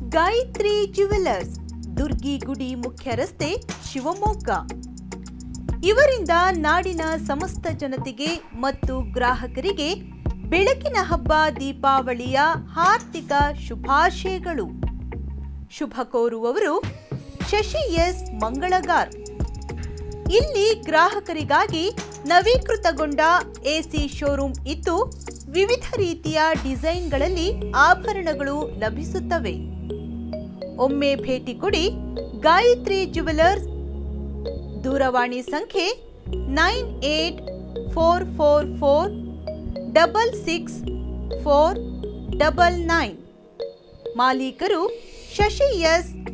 Gayatri jewellers Durgigudi ಮುಖ್ಯ ರಸ್ತೆ ಶಿವಮೊಗ್ಗ ಇವರಿಂದ ನಾಡಿನ ಸಮಸ್ತ ಜನತೆಗೆ ಮತ್ತು ಗ್ರಾಹಕರಿಗೆ ಬೆಳಕಿನ ಹಬ್ಬ ದೀಪಾವಳಿಯ ಹಾರ್ದಿಕ ಶುಭಾಶಯಗಳು ಶುಭ ಕೋರುವವರು ಶಶಿ ಎಸ್ ಮಂಗಳಗಾರ್ ಇಲ್ಲಿ ಗ್ರಾಹಕರಿಗಾಗಿ ನವೀಕೃತಗೊಂಡ ಎಸಿ ಶೋರೂಮ್ ಇದ್ದು ವಿವಿಧ ರೀತಿಯ ಡಿಸೈನ್ಗಳಲ್ಲಿ ಆಭರಣಗಳು ಲಭಿಸುತ್ತವೆ ಒಮ್ಮೆ ಭೇಟಿ ಕೊಡಿ ಗಾಯತ್ರಿ ಜುವೆಲರ್ಸ್ ದೂರವಾಣಿ ಸಂಖ್ಯೆ nine eight four four four double six four double nine ಮಾಲೀಕರು ಶಶಿ ಎಸ್